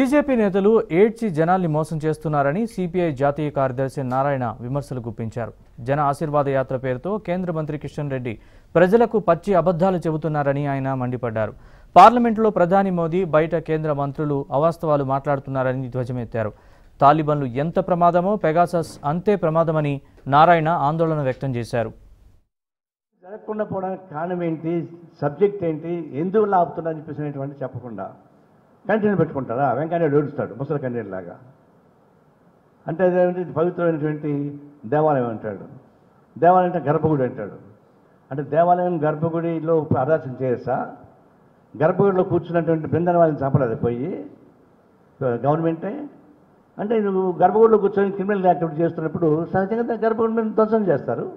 BJP నేతలు ఏడ్చి జనాల్ని మోసం చేస్తున్నారని సిపిఐ జాతీయ కార్యదర్శి నారాయణ విమర్శలు గుప్పించారు జన ఆశీర్వాద యాత్ర పేరుతో కేంద్ర మంత్రి కిషన్ రెడ్డి ప్రజలకు పచ్చి అబద్ధాలు చెబుతున్నారని ఆయన మండిపడ్డారు పార్లమెంటులో ప్రధాని మోదీ బయట కేంద్ర మంత్రులు అవాస్తవాలు మాట్లాడుతున్నారని ధ్వజమెత్తారు తాలిబన్లు ఎంత ప్రమాదమో పెగాసస్ అంతే ప్రమాదమని నారాయణ ఆందోళన వ్యక్తం చేశారు జరగకుండా పోవడానికి కారణం ఏంటి సబ్జెక్ట్ ఏంటి ఎందుకు ఆపుతున్నా చెప్పేసినటువంటి చెప్పకుండా కంటిన్యూ పెట్టుకుంటారా వెంకయ్య ఏడుస్తాడు ముసలి కన్నీరు లాగా అంటే అదేంటి పవిత్రమైనటువంటి దేవాలయం అంటాడు దేవాలయం అంటే గర్భగుడి అంటాడు అంటే దేవాలయం గర్భగుడిలో ఆరాధన చేయొచ్చా గర్భగుడిలో కూర్చున్నటువంటి బృందన వాళ్ళని చంపలేదు పోయి గవర్నమెంటే అంటే నువ్వు గర్భగుడిలో కూర్చొని క్రిమినల్ యాక్టివిటీ చేస్తున్నప్పుడు సహజంగా గర్భగుడి మీద ధ్వంసం చేస్తారు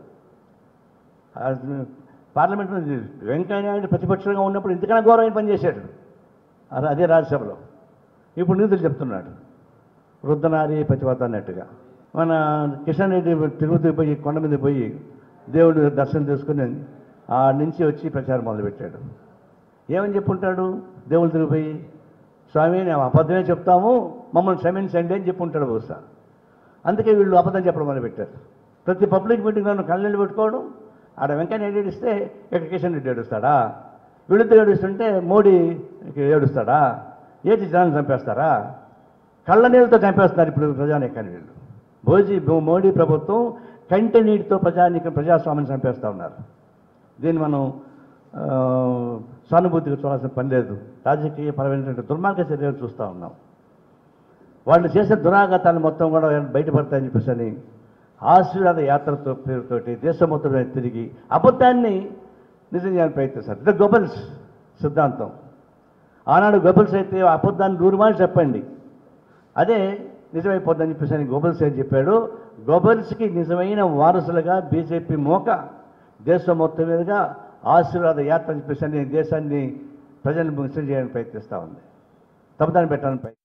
ఆ పార్లమెంట్ వెంకయ్య నాయుడు ప్రతిపక్షంగా ఉన్నప్పుడు ఇంతకన్నా ఘోరమైన పని చేశాడు అదే- అదే రాజ్యసభలో ఇప్పుడు నీతులు చెప్తున్నాడు వృద్ధనారి ప్రతిపత అన్నట్టుగా మన కిషన్ రెడ్డి తిరుపతికి పోయి కొండ మీద పోయి దేవుడు దర్శనం చేసుకుని ఆ నుంచి వచ్చి ప్రచారం మొదలుపెట్టాడు ఏమని చెప్పుంటాడు దేవుడు తిరిగిపోయి స్వామి మేము అబద్ధమే చెప్తాము మమ్మల్ని క్షమించండి అని చెప్పుంటాడు బహుశా అందుకే వీళ్ళు అబద్ధం చెప్పడం మొదలుపెట్టారు ప్రతి పబ్లిక్ మీటింగ్లో కళ్ళని పెట్టుకోవడం ఆడ వెంకయ్య నాయుడు ఏడిస్తే ఇక్కడ కిషన్ రెడ్డి ఏడుస్తాడా వీళ్ళిద్దరు ఏడుస్తుంటే మోడీ ఏడుస్తాడా ఏది జనాన్ని చంపేస్తారా కళ్ళ నీళ్ళతో చంపేస్తున్నారు ఇప్పుడు ప్రజానీకాన్ని వీళ్ళు భోజీ మోడీ ప్రభుత్వం కంటి నీటితో ప్రజానీకం ప్రజాస్వామ్యం చంపేస్తూ ఉన్నారు దీన్ని మనం ఆ, సానుభూతిగా చూడాల్సిన పని లేదు రాజకీయ పరమైనటువంటి దుర్మార్గ చర్యలు చూస్తూ ఉన్నాం వాళ్ళు చేసే దురాఘాతాలు మొత్తం కూడా బయటపడతాయని చెప్పేసి అని ఆశీర్వాద యాత్రతో పేరుతోటి దేశం మొత్తం మీద తిరిగి అబద్ధాన్ని నిజం చేయాలని ప్రయత్నిస్తారు ఇది గొబల్స్ సిద్ధాంతం ఆనాడు గొబల్స్ అయితే ఆ అబద్ధాన్ని దూరమని చెప్పండి అదే నిజమైపోద్దని చెప్పేసి అని గోబల్స్ ఏం చెప్పాడు గోబల్స్కి నిజమైన వారసులుగా బీజేపీ మోక దేశం మొత్తం మీదుగా ఆశీర్వాద యాత్ర అని చెప్పేసి అని దేశాన్ని ప్రజలను ముగిసం చేయడానికి ప్రయత్నిస్తూ ఉంది తప్పుదాన్ని పెట్టాలని ప్రయత్నం